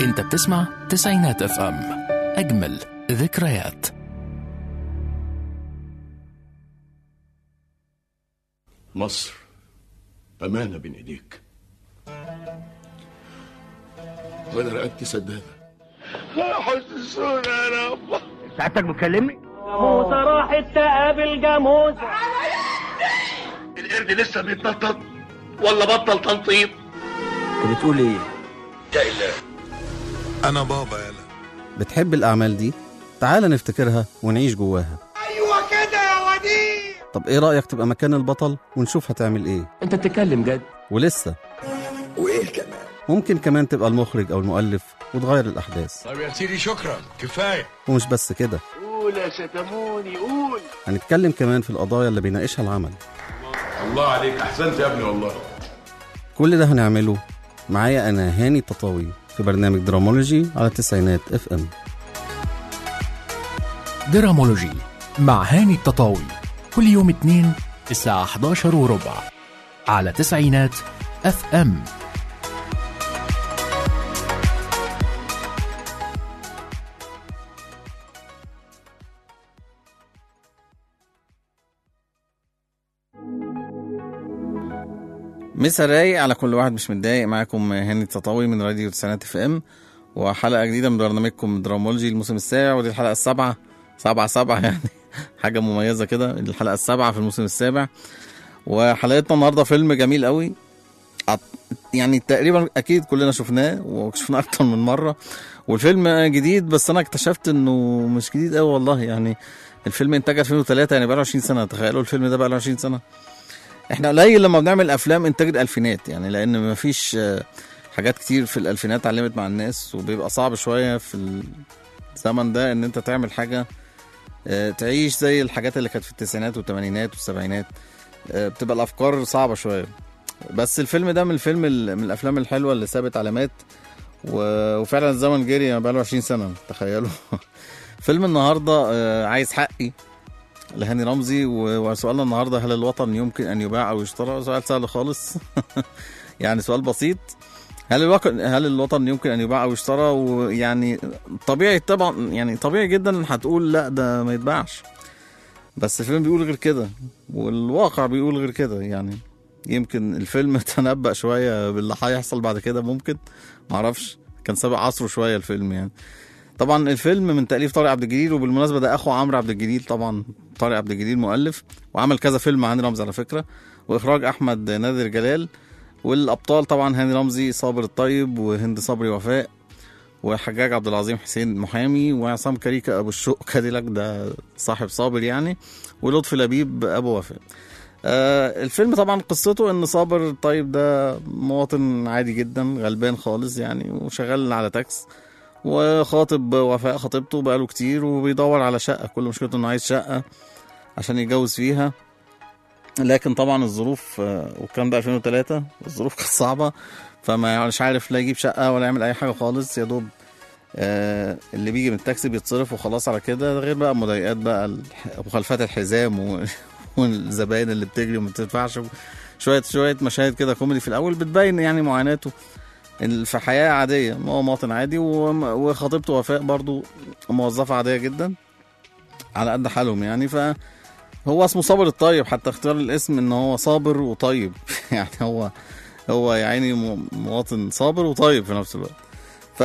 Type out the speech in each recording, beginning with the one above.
انت بتسمع تسعينات اف ام اجمل ذكريات مصر أمانة بين إيديك وأنا رقبتي سدادة حسسونا يا رب سعادتك بتكلمني؟ جاموسة راحت تقابل جاموسة القرد لسه بيتنطط ولا بطل تنطيط انت بتقول ايه؟ انا بابا يلا بتحب الأعمال دي؟ تعال نفتكرها ونعيش جواها ايوه كده يا وديع طب إيه رأيك تبقى مكان البطل ونشوف هتعمل إيه؟ انت بتتكلم جد ولسه وايه كمان ممكن كمان تبقى المخرج أو المؤلف وتغير الأحداث طب يا سيدي شكرا كفايه ومش بس كده قول يا شتموني قول هنتكلم كمان في القضايا اللي بيناقشها العمل الله عليك أحسنت يا ابني والله كل ده هنعمله معايا أنا هاني تطاوي في برنامج درامولوجي على تسعينات اف ام درامولوجي مع هاني التطاوي كل يوم اثنين الساعة 11 وربع على تسعينات اف ام مسا رايق على كل واحد مش متضايق معاكم هاني التطاوي من راديو تسعينات اف ام وحلقة جديدة من برنامجكم درامولوجي الموسم السابع ودي الحلقة السابعة سبعة سبعة يعني حاجة مميزة كده الحلقة السابعة في الموسم السابع وحلقتنا النهاردة فيلم جميل قوي أط- يعني تقريبا اكيد كلنا شفناه وشفناه اكتر من مره والفيلم جديد بس انا اكتشفت انه مش جديد قوي والله يعني الفيلم انتاج 2003 يعني بقاله 20 سنه تخيلوا الفيلم ده بقاله 20 سنه احنا قليل لما بنعمل افلام انتاج الالفينات يعني لان مفيش آه، حاجات كتير في الالفينات علمت مع الناس وبيبقى صعب شويه في الزمن ده ان انت تعمل حاجه آه، تعيش زي الحاجات اللي كانت في التسعينات والثمانينات والسبعينات آه، بتبقى الافكار صعبه شويه بس الفيلم ده من الفيلم ال- من الافلام الحلوه اللي سابت علامات و- وفعلا الزمن جري بقاله 20 سنه تخيلوا فيلم النهارده آه، عايز حقي لهاني رمزي و- وسؤالنا النهارده هل الوطن يمكن ان يباع او يشترى سؤال سهل خالص يعني سؤال بسيط هل الوطن هل الوطن يمكن ان يباع او يشترى ويعني طبيعي طبعا يعني طبيعي جدا هتقول لا ده ما يتباعش بس الفيلم بيقول غير كده والواقع بيقول غير كده يعني يمكن الفيلم تنبأ شوية باللي هيحصل بعد كده ممكن معرفش كان سابق عصره شوية الفيلم يعني طبعا الفيلم من تأليف طارق عبد الجليل وبالمناسبة ده أخو عمرو عبد الجليل طبعا طارق عبد الجليل مؤلف وعمل كذا فيلم مع هاني رمزي على فكرة وإخراج أحمد نادر جلال والأبطال طبعا هاني رمزي صابر الطيب وهند صبري وفاء وحجاج عبد العظيم حسين محامي وعصام كريكة أبو الشوق كاديلاك ده صاحب صابر يعني ولطفي لبيب أبو وفاء آه الفيلم طبعا قصته ان صابر الطيب ده مواطن عادي جدا غلبان خالص يعني وشغال على تاكس وخاطب وفاء خطيبته بقاله كتير وبيدور على شقة كل مشكلته انه عايز شقة عشان يتجوز فيها لكن طبعا الظروف آه، والكلام ده 2003 الظروف كانت صعبة فما مش عارف لا يجيب شقة ولا يعمل أي حاجة خالص يا دوب آه، اللي بيجي من التاكسي بيتصرف وخلاص على كده ده غير بقى مضايقات بقى الح- مخالفات الحزام و... والزباين اللي بتجري وما بتدفعش شويه شويه مشاهد كده كوميدي في الاول بتبين يعني معاناته ال- في حياه عاديه هو مواطن عادي وم- وخطيبته وفاء برضو موظفه عاديه جدا على قد حالهم يعني ف هو اسمه صابر الطيب حتى اختيار الاسم ان هو صابر وطيب يعني هو هو يعني م- مواطن صابر وطيب في نفس الوقت ف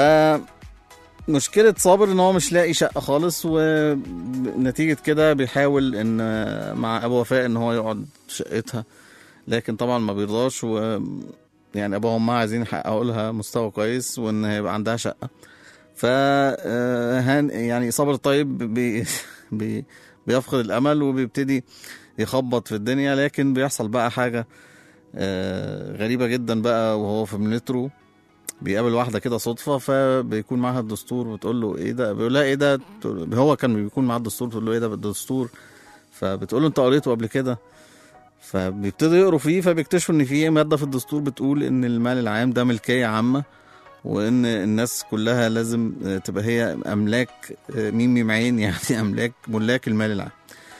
مشكلة صابر ان هو مش لاقي شقة خالص ونتيجة كده بيحاول ان مع ابو وفاء ان هو يقعد في شقتها لكن طبعا ما بيرضاش و يعني ابوها وامها عايزين يحققوا لها مستوى كويس وان هيبقى عندها شقة ف آه، هان يعني صابر الطيب بي بي بيفقد الامل وبيبتدي يخبط في الدنيا لكن بيحصل بقى حاجة آه، غريبة جدا بقى وهو في المترو بيقابل واحدة كده صدفة فبيكون معاها الدستور بتقول له ايه ده بيقول لها ايه ده تقول- هو كان بيكون معاه الدستور بتقول له ايه ده الدستور فبتقول له انت قريته قبل كده فبيبتدوا يقروا فيه فبيكتشفوا ان في مادة في الدستور بتقول ان المال العام ده ملكية عامة وان الناس كلها لازم آه، تبقى هي املاك آه، ميم ميم عين يعني املاك ملاك المال العام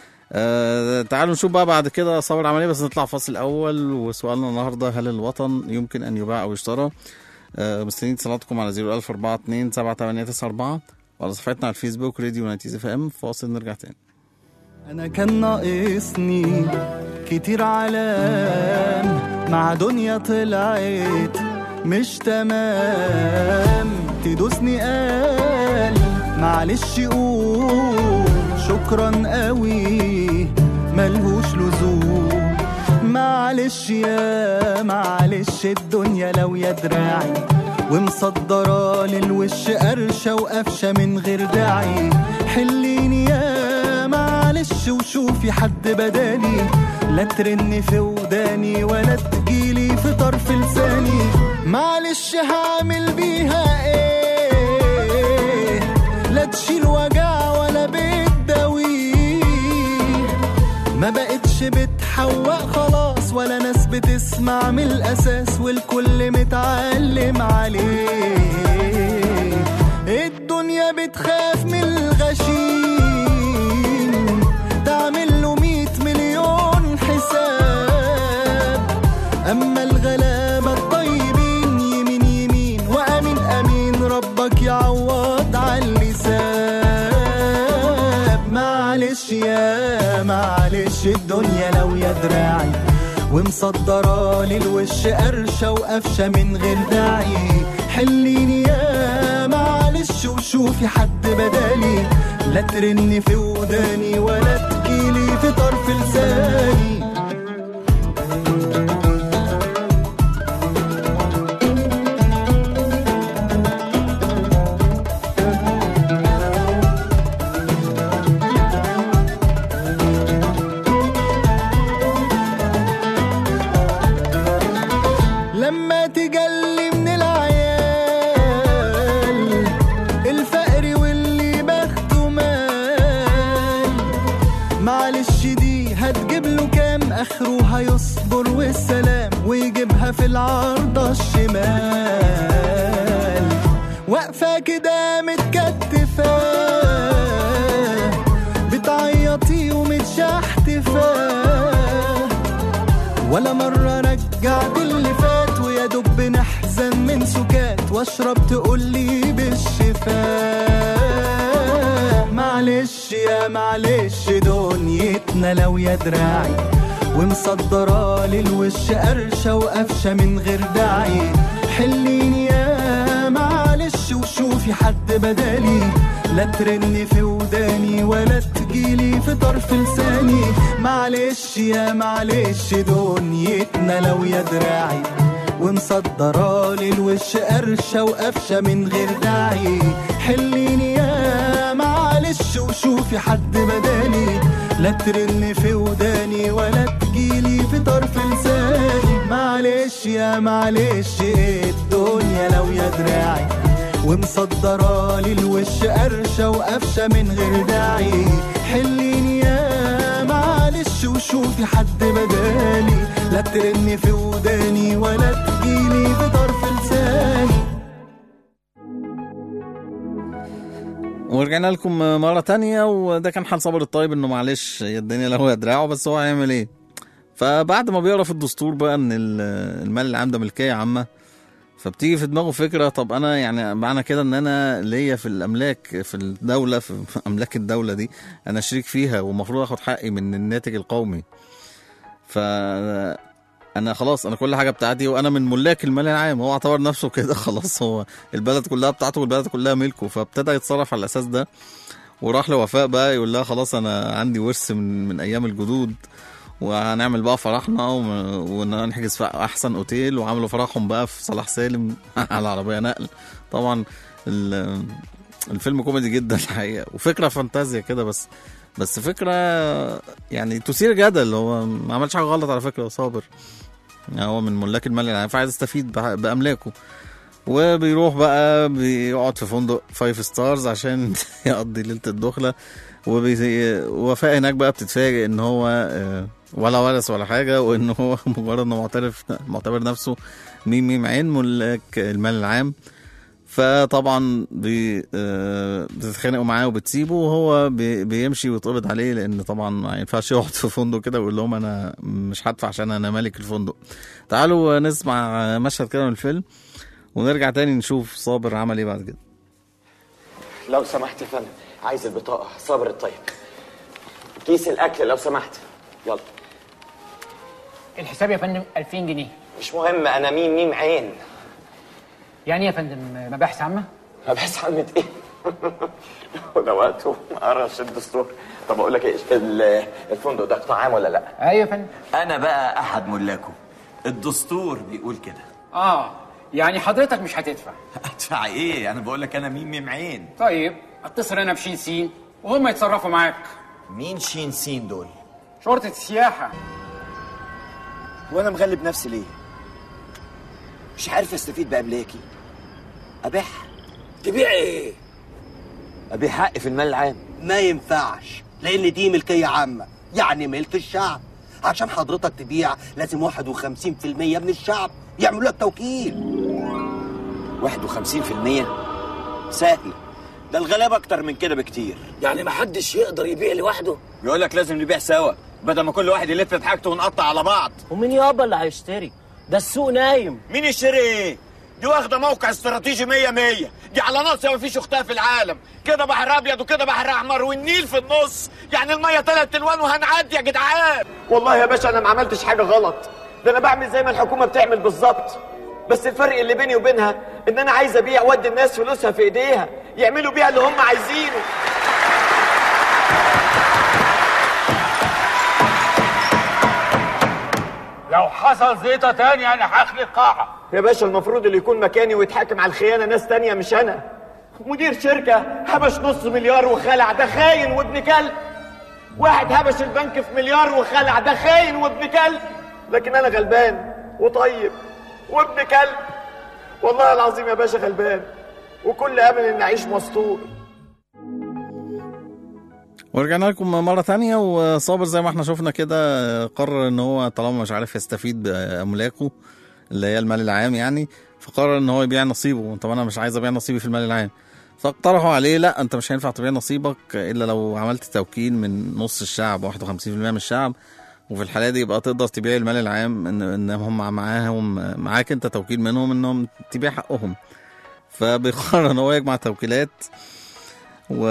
آه تعالوا نشوف بقى بعد كده صور عمليه بس نطلع فاصل اول وسؤالنا النهارده هل الوطن يمكن ان يباع او يشترى آه، مستنيين اتصالاتكم على 01042 7894 وعلى صفحتنا على الفيسبوك راديو نايتيز اف ام فاصل نرجع تاني انا كان ناقصني كتير علام مع دنيا طلعت مش تمام تدوسني قال معلش قول شكرا قوي ملهوش لزوم معلش يا معلش الدنيا لو يا دراعي ومصدرة للوش قرشة وقفشة من غير داعي حليني يا معلش وشوفي حد بدالي لا ترن في وداني ولا تجيلي في طرف لساني معلش هعمل بيها ايه لا تشيل وجع ولا بتداويه ما بقتش بتحوق خلاص ولا ناس بتسمع من الاساس والكل متعلم عليه الدنيا بتخاف من الغشيم تعمل له مية مليون حساب اما الغلابة الطيبين يمين يمين وامين امين ربك يعوض على اللسان معلش يا معلش الدنيا لو يا دراعي ومصدرة للوش قرشة وقفشة من غير داعي حليني يا معلش وشوفي حد بدالي لا ترني في وداني ولا تجيلي في طرف لساني لما تجلي من العيال الفقر واللي بخته مال معلش دي هتجيب له كام اخره هيصبر والسلام ويجيبها في العارضة الشمال واقفة كده متكتفة بتعيطي ومتشحتفة ولا مرة رجعت اللي فات ويا دوب نحزن من سكات واشرب تقولي بالشفاء معلش يا معلش دنيتنا لو يا دراعي ومصدرة للوش قرشة وقفشة من غير داعي حليني يا معلش وشوفي حد بدالي لا ترني في وداني ولا تجيلي في طرف لساني معلش يا معلش دنيتنا لو يا دراعي ومصدرة للوش قرشة وقفشة من غير داعي حليني يا معلش وشوفي حد بدالي لا ترن في وداني ولا تجيلي في طرف لساني معلش يا معلش الدنيا لو يا دراعي ومصدرة للوش قرشة وقفشة من غير داعي حليني يا معلش وشوفي حد بدالي لا ترن في وداني ولا تجيلي في طرف لساني ورجعنا لكم مرة تانية وده كان حال صبر الطيب انه معلش هي الدنيا له دراعه بس هو هيعمل ايه فبعد ما بيقرا في الدستور بقى ان ال- المال العام ده ملكية عامة فبتيجي في دماغه فكرة طب انا يعني معنى كده ان انا ليا في الاملاك في الدولة في املاك الدولة دي انا شريك فيها ومفروض اخد حقي من الناتج القومي ف انا خلاص انا كل حاجه بتاعتي وانا من ملاك المال العام هو اعتبر نفسه كده خلاص هو البلد كلها بتاعته والبلد كلها ملكه فابتدى يتصرف على الاساس ده وراح لوفاء بقى يقول لها خلاص انا عندي ورث من من ايام الجدود وهنعمل بقى فرحنا و- ونحجز في احسن اوتيل وعملوا فرحهم بقى في صلاح سالم على عربيه نقل طبعا ال- الفيلم كوميدي جدا الحقيقه وفكره فانتازيا كده بس بس فكره يعني تثير جدل هو ما عملش حاجه غلط على فكره هو صابر يعني هو من ملاك المال العام فعايز يستفيد بح- باملاكه وبيروح بقى بيقعد في فندق فايف ستارز عشان يقضي ليله الدخله وبي- ووفاء هناك بقى بتتفاجئ ان هو آه، ولا ورث ولا حاجه وان هو مجرد انه معترف معتبر نفسه ميم ميم عين ملاك المال العام فطبعا بي آه، بتتخانقوا معاه وبتسيبه وهو بي بيمشي ويتقبض عليه لان طبعا ما ينفعش يقعد في فندق كده ويقول لهم انا مش هدفع عشان انا مالك الفندق تعالوا نسمع مشهد كده من الفيلم ونرجع تاني نشوف صابر عمل ايه بعد كده لو سمحت يا فندم عايز البطاقة صابر الطيب كيس الأكل لو سمحت يلا الحساب يا فندم 2000 جنيه مش مهم أنا ميم ميم عين يعني إيه يا فندم مباحث عامة مبحث عامة إيه؟ وده وقته ما قراش الدستور طب أقول لك إيه ال- الفندق ده قطاع عام ولا لأ؟ ايوه يا فندم أنا بقى أحد ملاكه الدستور بيقول كده اه يعني حضرتك مش هتدفع أدفع إيه؟ أنا بقول لك أنا ميم ميم عين طيب اتصل انا بشين سين وهم يتصرفوا معاك مين شين سين دول؟ شرطة السياحة وأنا مغلب نفسي ليه؟ مش عارف استفيد بأملاكي أبيعها تبيع ايه؟ أبيع حقي في المال العام ما ينفعش لان دي ملكيه عامه يعني ملك الشعب عشان حضرتك تبيع لازم 51% من الشعب يعملوا لك توكيل 51% سهل ده الغلابة أكتر من كده بكتير يعني ما حدش يقدر يبيع لوحده يقول لك لازم نبيع سوا بدل ما كل واحد يلف في حاجته ونقطع على بعض ومين يابا اللي هيشتري ده السوق نايم مين يشتري ايه؟ دي واخدة موقع استراتيجي 100 100 دي على ناصية مفيش أختها في العالم كده بحر أبيض وكده بحر أحمر والنيل في النص يعني المية تلات ألوان وهنعدي يا جدعان والله يا باشا أنا ما عملتش حاجة غلط ده أنا بعمل زي ما الحكومة بتعمل بالظبط بس الفرق اللي بيني وبينها إن أنا عايز أبيع وأدي الناس فلوسها في إيديها يعملوا بيها اللي هم عايزينه لو حصل زيطة تاني انا هخلق قاعة يا باشا المفروض اللي يكون مكاني ويتحاكم على الخيانة ناس تانية مش أنا مدير شركة هبش نص مليار وخلع ده خاين وابن كلب واحد هبش البنك في مليار وخلع ده خاين وابن كلب لكن أنا غلبان وطيب وابن كلب والله العظيم يا باشا غلبان وكل أمل إن أعيش مستور ورجعنا لكم مرة تانية وصابر زي ما احنا شفنا كده قرر ان هو طالما مش عارف يستفيد بأملاكه اللي هي المال العام يعني فقرر ان هو يبيع نصيبه طب انا مش عايز ابيع نصيبي في المال العام فاقترحوا عليه لا انت مش هينفع تبيع نصيبك الا لو عملت توكيل من نص الشعب 51% من الشعب وفي الحالة دي يبقى تقدر تبيع المال العام ان ان هم معاهم معاك انت توكيل منهم انهم تبيع حقهم فبيقرر ان هو يجمع توكيلات و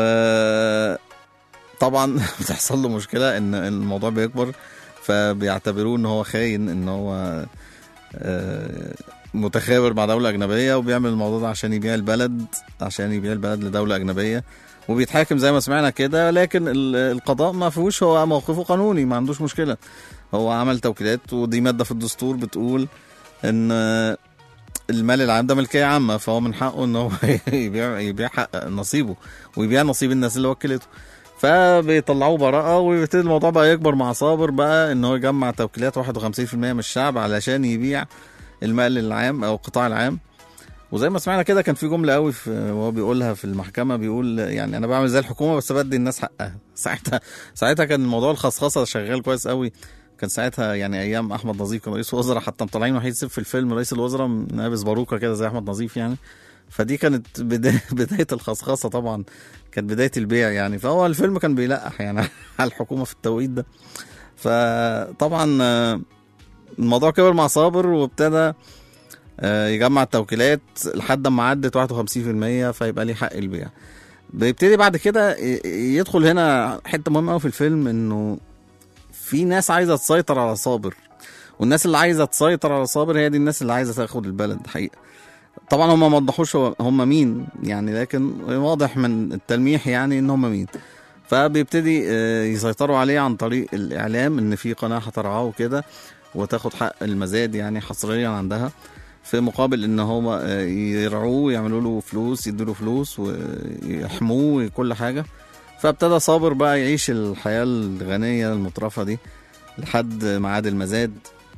طبعا بتحصل له مشكله ان الموضوع بيكبر فبيعتبروه ان هو خاين ان هو آه، متخابر مع دوله اجنبيه وبيعمل الموضوع ده عشان يبيع البلد عشان يبيع البلد لدوله اجنبيه وبيتحاكم زي ما سمعنا كده لكن ال- القضاء ما فيهوش هو موقفه قانوني ما عندوش مشكله هو عمل توكيلات ودي ماده في الدستور بتقول ان آه، المال العام ده ملكيه عامه فهو من حقه ان هو يبيع يبيع حق نصيبه ويبيع نصيب الناس اللي وكلته فبيطلعوه براءة ويبتدي الموضوع بقى يكبر مع صابر بقى ان هو يجمع توكيلات 51% من الشعب علشان يبيع المال العام او القطاع العام وزي ما سمعنا كده كان في جمله قوي في وهو بيقولها في المحكمه بيقول يعني انا بعمل زي الحكومه بس بدي الناس حقها ساعتها ساعتها كان موضوع الخصخصه شغال كويس قوي كان ساعتها يعني ايام احمد نظيف كان رئيس وزراء حتى مطلعين وحيد سيف في الفيلم رئيس الوزراء لابس باروكه كده زي احمد نظيف يعني فدي كانت بداية, بداية الخصخصة طبعا كانت بداية البيع يعني فهو الفيلم كان بيلقح يعني على الحكومة في التوقيت ده فطبعا آه، الموضوع كبر مع صابر وابتدى آه، يجمع التوكيلات لحد ما عدت 51% فيبقى ليه حق البيع بيبتدي بعد كده ي- يدخل هنا حته مهمه قوي في الفيلم انه في ناس عايزه تسيطر على صابر والناس اللي عايزه تسيطر على صابر هي دي الناس اللي عايزه تاخد البلد حقيقه طبعا هم ما وضحوش هو- هم مين يعني لكن واضح من التلميح يعني ان هم مين فبيبتدي آه، يسيطروا عليه عن طريق الاعلام ان في قناه هترعاه وكده وتاخد حق المزاد يعني حصريا عندها في مقابل ان هم آه، يرعوه ويعملوا له فلوس يدوا له فلوس ويحموه وكل حاجه فابتدى صابر بقى يعيش الحياه الغنيه المترفه دي لحد ميعاد المزاد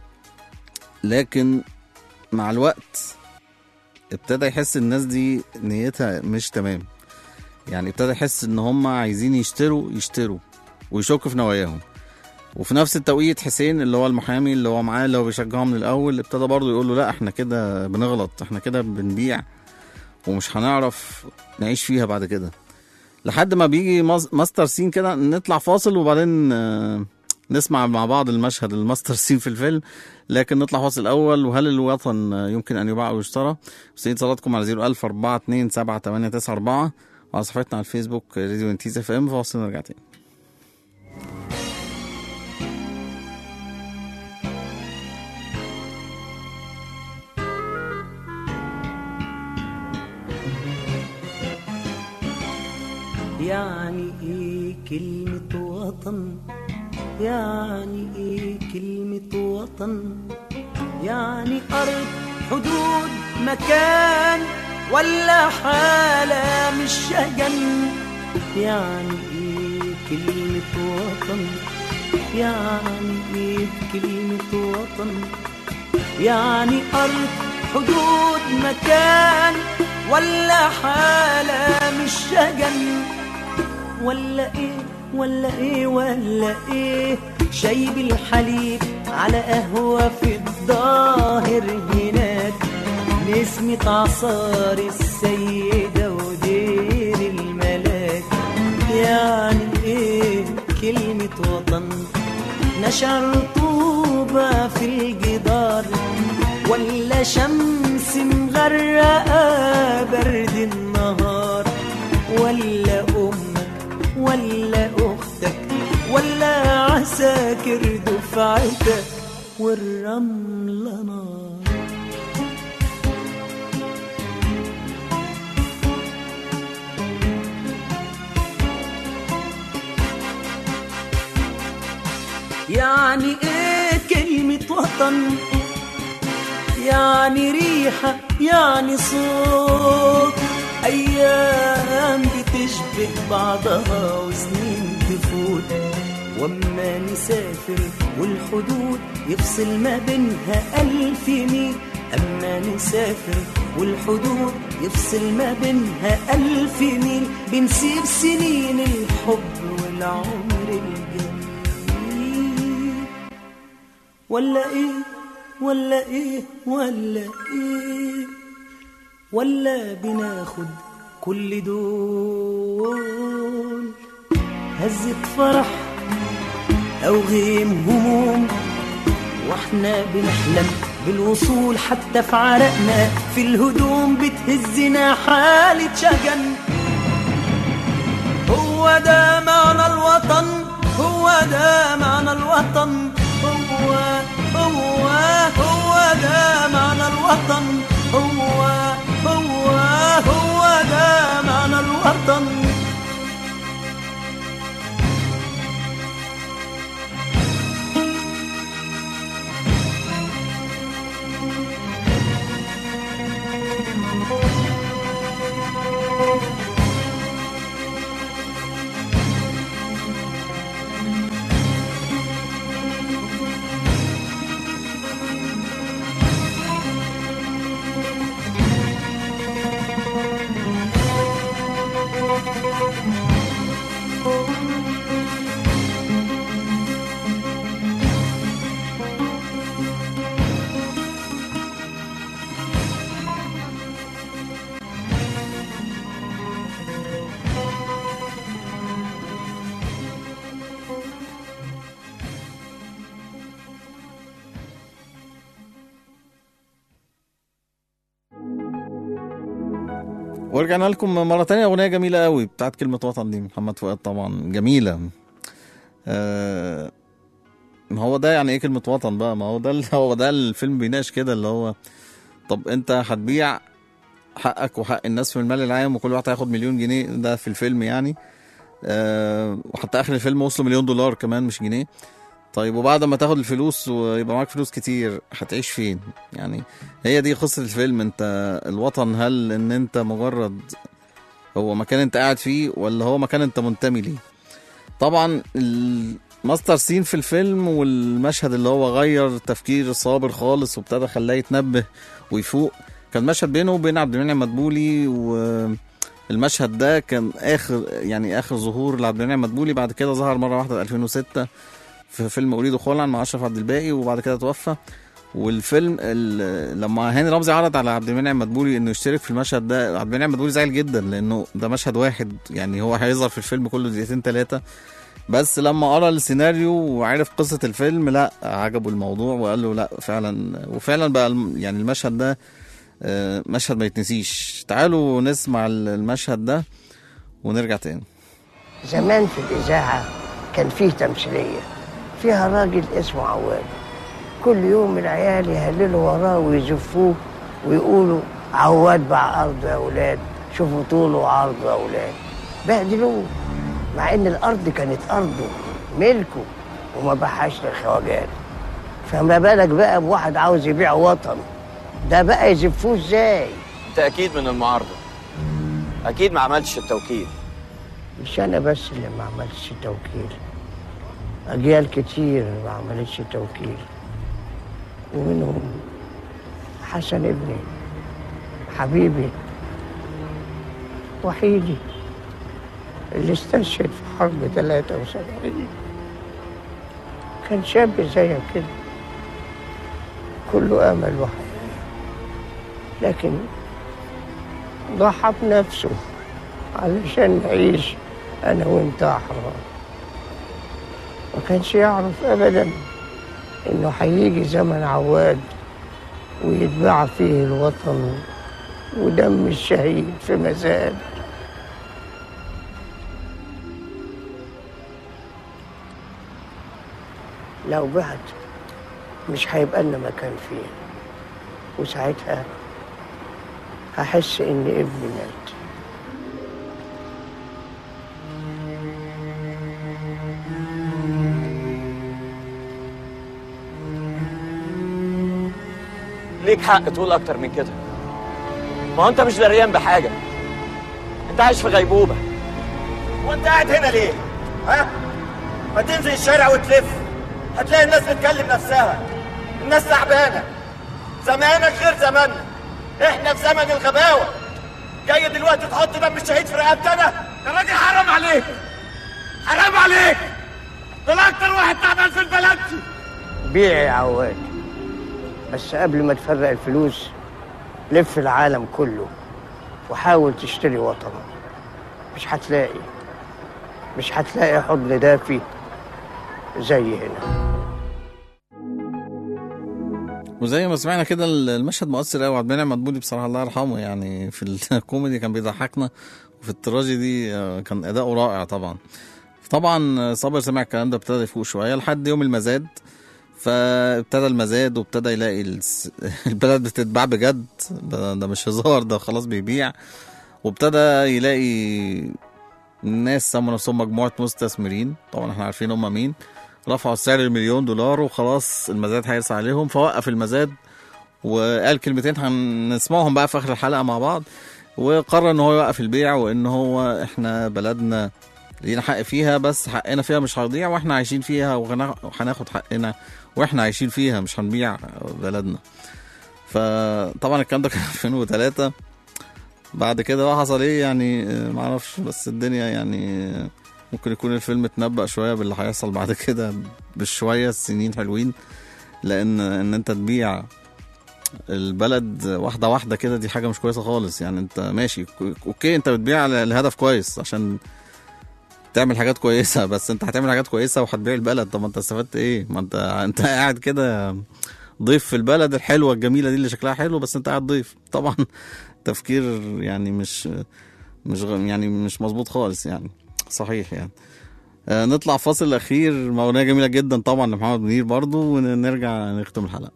لكن مع الوقت ابتدى يحس الناس دي نيتها مش تمام يعني ابتدى يحس ان هم عايزين يشتروا يشتروا ويشك في نواياهم وفي نفس التوقيت حسين اللي هو المحامي اللي هو معاه اللي هو بيشجعه من الاول ابتدى برضه يقول له لا احنا كده بنغلط احنا كده بنبيع ومش هنعرف نعيش فيها بعد كده لحد ما بيجي ماس- ماستر سين كده نطلع فاصل وبعدين آه، نسمع مع بعض المشهد الماستر سين في الفيلم لكن نطلع فاصل الاول وهل الوطن يمكن ان يباع او يشترى مستنيين اتصالاتكم على 01000 427 7894 وعلى صفحتنا على الفيسبوك راديو انتيز اف ام فاصل نرجع تاني يعني ايه كلمة وطن يعني ايه كلمة وطن يعني أرض حدود مكان ولا حالة مش شجن يعني ايه كلمة وطن يعني ايه كلمة وطن يعني أرض حدود مكان ولا حالة مش شجن ولا ايه ولا ايه ولا ايه شاي بالحليب على قهوة في الظاهر هناك نسمة عصار السيدة ودير الملاك يعني ايه كلمة وطن نشع رطوبة في الجدار ولا شمس مغرقة برد النهار ولا أمك ولا أختك ولا عساكر دفعتك والرملة نار يعني ايه كلمة وطن يعني ريحة يعني صوت أيام بتشبه بعضها وسنين تفوت وأما نسافر والحدود يفصل ما بينها ألف ميل أما نسافر والحدود يفصل ما بينها ألف ميل بنسيب سنين الحب والعمر الجميل ولا إيه ولا إيه ولا إيه ولا بناخد كل دول هزة فرح أو غيم هموم واحنا بنحلم بالوصول حتى في عرقنا في الهدوم بتهزنا حالة شجن هو ده معنى الوطن هو ده معنى الوطن هو هو هو ده معنى الوطن هو هو هو ده معنى الوطن ورجعنا لكم مرة تانية أغنية جميلة قوي بتاعت كلمة وطن دي محمد فؤاد طبعا جميلة آه ما هو ده يعني ايه كلمة وطن بقى ما هو ده ال- هو ده الفيلم بيناقش كده اللي هو طب انت هتبيع حقك وحق الناس في المال العام وكل واحد هياخد مليون جنيه ده في الفيلم يعني آه وحتى اخر الفيلم وصلوا مليون دولار كمان مش جنيه طيب وبعد ما تاخد الفلوس ويبقى معاك فلوس كتير هتعيش فين يعني هي دي قصة الفيلم انت الوطن هل ان انت مجرد هو مكان انت قاعد فيه ولا هو مكان انت منتمي ليه طبعا الماستر سين في الفيلم والمشهد اللي هو غير تفكير صابر خالص وابتدى خلاه يتنبه ويفوق كان مشهد بينه وبين عبد المنعم مدبولي والمشهد ده كان اخر يعني اخر ظهور لعبد المنعم مدبولي بعد كده ظهر مره واحده في 2006 في فيلم اريد خلعا مع اشرف عبد الباقي وبعد كده توفى والفيلم ال- لما هاني رمزي عرض على عبد المنعم مدبولي انه يشترك في المشهد ده عبد المنعم مدبولي زعل جدا لانه ده مشهد واحد يعني هو هيظهر في الفيلم كله دقيقتين ثلاثه بس لما قرا السيناريو وعرف قصه الفيلم لا عجبه الموضوع وقال له لا فعلا وفعلا بقى الم- يعني المشهد ده آه، مشهد ما يتنسيش تعالوا نسمع المشهد ده ونرجع تاني زمان في الإذاعة كان فيه تمثيلية فيها راجل اسمه عواد كل يوم العيال يهللوا وراه ويزفوه ويقولوا عواد باع أرض يا أولاد شوفوا طوله وعرضه يا أولاد بهدلوه مع إن الأرض كانت أرضه ملكه وما باعهاش للخواجات فما بالك بقى بواحد عاوز يبيع وطن ده بقى يزفوه ازاي انت اكيد من المعارضه اكيد ما عملتش التوكيل مش انا بس اللي ما عملتش توكيل اجيال كتير ما عملتش توكيل ومنهم حسن ابني حبيبي وحيدي اللي استشهد في حرب 73 كان شاب زيك كده كله امل وحياه لكن ضحى بنفسه علشان نعيش انا وانت احرار ما كانش يعرف ابدا انه هيجي زمن عواد ويتباع فيه الوطن ودم الشهيد في مزاد لو بعت مش هيبقى لنا مكان فيه وساعتها هحس ان ابني مات ليك حق تقول اكتر من كده ما هو انت مش دريان بحاجه انت عايش في غيبوبه وانت قاعد هنا ليه ها ما تنزل الشارع وتلف هتلاقي الناس بتكلم نفسها الناس تعبانه زمانك غير زماننا احنا في زمن الغباوه جاي دلوقتي تحط دم الشهيد في رقبتنا يا راجل حرام عليك حرام عليك دول اكتر واحد تعبان في البلد دي بيع يا عواد بس قبل ما تفرق الفلوس لف العالم كله وحاول تشتري وطن مش هتلاقي مش هتلاقي حضن دافي زي هنا وزي ما سمعنا كده المشهد مؤثر قوي عبد المنعم مدبولي بصراحه الله يرحمه يعني في الكوميدي كان بيضحكنا وفي التراجيدي آه، كان اداؤه رائع طبعا طبعا صابر سمع الكلام ده ابتدى يفوق شويه لحد يوم المزاد فابتدى المزاد وابتدى يلاقي الس- البلد بتتباع بجد ده ده مش هزار ده خلاص بيبيع وابتدى يلاقي الناس سموا نفسهم مجموعه مستثمرين طبعا احنا عارفين هم مين رفعوا السعر لمليون دولار وخلاص المزاد هيرسى عليهم فوقف المزاد وقال كلمتين هنسمعهم بقى في اخر الحلقه مع بعض وقرر ان هو يوقف البيع وان هو احنا بلدنا لينا حق فيها بس حقنا فيها مش هيضيع واحنا عايشين فيها وهنا- وهناخد حقنا واحنا عايشين فيها مش هنبيع بلدنا فطبعا الكلام ده كان 2003 بعد كده بقى حصل ايه يعني آه، معرفش بس الدنيا يعني آه، ممكن يكون الفيلم اتنبأ شويه باللي هيحصل بعد كده بشويه سنين حلوين لان ان انت تبيع البلد واحده واحده كده دي حاجه مش كويسه خالص يعني انت ماشي اوكي انت بتبيع ل- لهدف كويس عشان تعمل حاجات كويسه بس انت هتعمل حاجات كويسه وهتبيع البلد طب ما انت استفدت ايه ما انت انت قاعد كده ضيف في البلد الحلوه الجميله دي اللي شكلها حلو بس انت قاعد ضيف طبعا تفكير يعني مش مش غ- يعني مش مظبوط خالص يعني صحيح يعني آه، نطلع فاصل اخير مع اغنيه جميله جدا طبعا لمحمد منير برضو ونرجع نختم الحلقه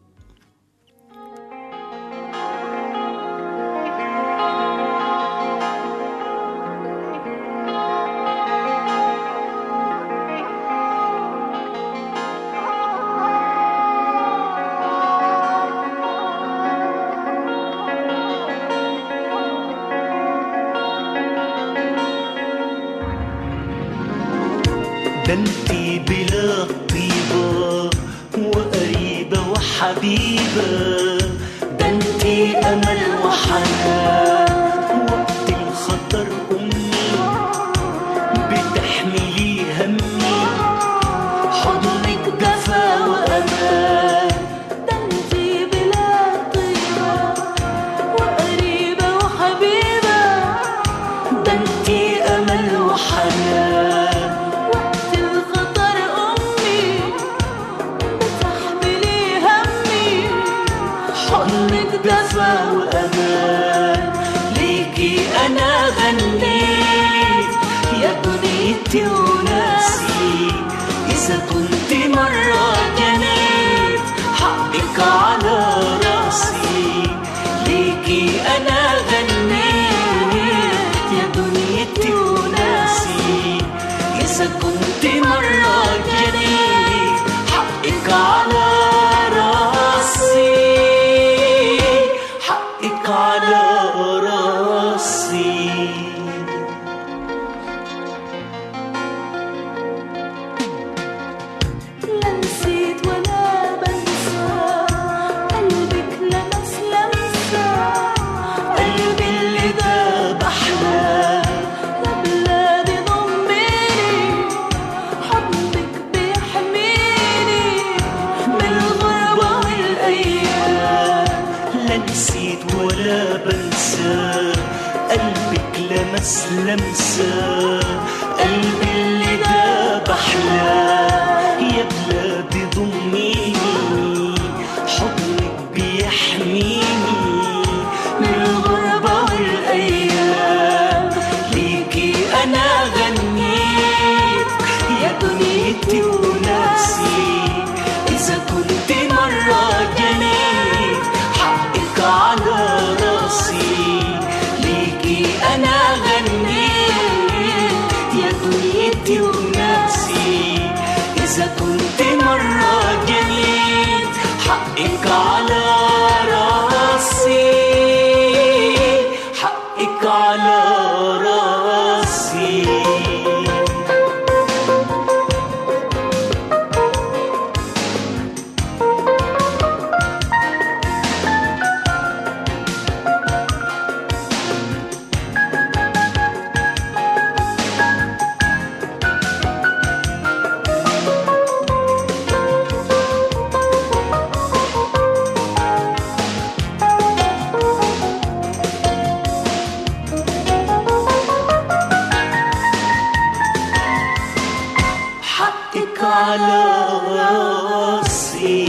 ده انتي بلا طيبة وقريبة وحبيبة ده انتي أمل وحنان وقت الخطر أمي بتحملي همي حضنك دفا وأمان ده انتي بلا طيبة وقريبة وحبيبة ده انتي أمل وحنان وقت وأمان ليكي أنا غنيت يا دنيتي وناسي إذا كنت مرة جنيت حقك على راسي ليكي أنا غنيت يا دنيتي وناسي إذا كنت مرة جنيت حقك على راسي حقك على راسي لا نسيت ولا بنسى قلبك لمس لمسة قلبي اللي داب أحلى يا بلادي ضميني حضنك بيحميني من الغربة والأيام لا نسيت ولا بنسى قلبك لمس لمسة قلبي اللي داب أحلى يا بلادي ضميني حضنك بيحميني من الغربة والأيام ليكي أنا غنيت يا دنيتي وناسي إذا كنت مرة جنيت حقك على راسي ليكي أنا غنيت يا دنيتي وناسي إذا كنت مرة جنيت حقك على راسي حقك على راسي حقك على راسي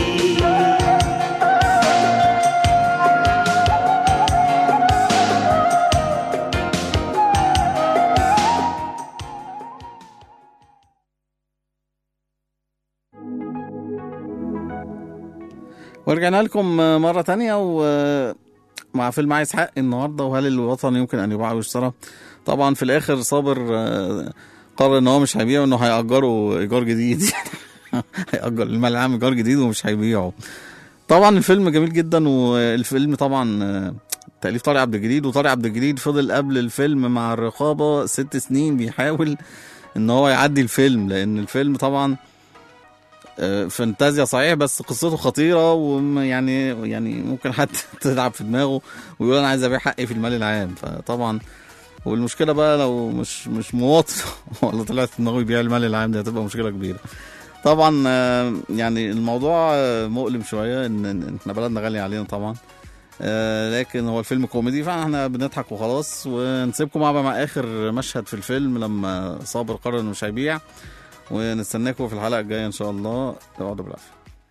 ورجعنا لكم مرة تانية ومع فيلم عايز حق النهاردة وهل الوطن يمكن أن يباع ويشترى طبعا في الآخر صابر آه، قرر إن هو مش هيبيعه إنه هيأجره إيجار جديد هيأجر المال العام إيجار جديد ومش هيبيعه طبعا الفيلم جميل جدا والفيلم طبعا آه، تأليف طارق عبد الجليد وطارق عبد الجليد فضل قبل الفيلم مع الرقابة ست سنين بيحاول إن هو يعدي الفيلم لأن الفيلم طبعا آه، فانتازيا صحيح بس قصته خطيره ويعني يعني ممكن حد تلعب في دماغه ويقول انا عايز ابيع حقي في المال العام فطبعا والمشكله بقى لو مش مش مواطن ولا طلعت في دماغه يبيع المال العام دي هتبقى مشكله كبيره طبعا آه، يعني الموضوع آه، مؤلم شويه ان إن احنا بلدنا غاليه علينا طبعا آه، لكن هو الفيلم كوميدي فاحنا بنضحك وخلاص ونسيبكم مع مع اخر مشهد في الفيلم لما صابر قرر انه مش هيبيع ونستناكم في الحلقه الجايه ان شاء الله اقعدوا بالعافيه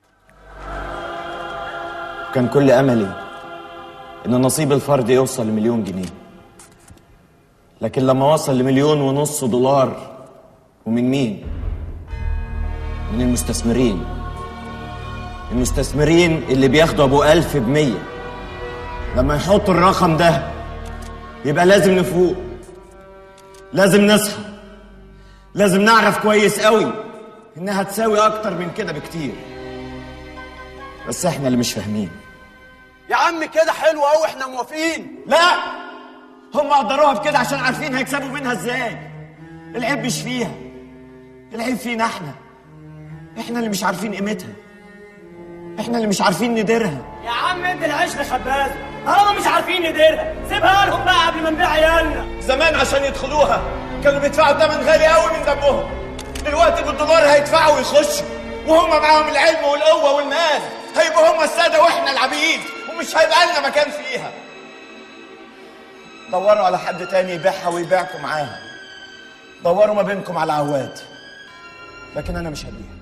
كان كل املي ان نصيب الفرد يوصل لمليون جنيه لكن لما وصل لمليون ونص دولار ومن مين من المستثمرين المستثمرين اللي بياخدوا ابو ألف بمية لما يحطوا الرقم ده يبقى لازم نفوق لازم نصحى لازم نعرف كويس قوي انها تساوي اكتر من كده بكتير بس احنا اللي مش فاهمين يا عم كده حلو قوي احنا موافقين لا هم قدروها بكده عشان عارفين هيكسبوا منها ازاي العيب مش فيها العيب فينا احنا احنا اللي مش عارفين قيمتها احنا اللي مش عارفين نديرها يا عم ادي العيش لخباز طالما مش عارفين نديرها سيبها لهم بقى قبل ما نبيع عيالنا زمان عشان يدخلوها كانوا بيدفعوا ثمن غالي قوي من دمهم دلوقتي بالدولار هيدفعوا ويخشوا وهم معاهم العلم والقوه والمال هيبقوا هم الساده واحنا العبيد ومش هيبقى لنا مكان فيها دوروا على حد تاني يبيعها ويبيعكم معاها دوروا ما بينكم على عواد لكن انا مش هبيع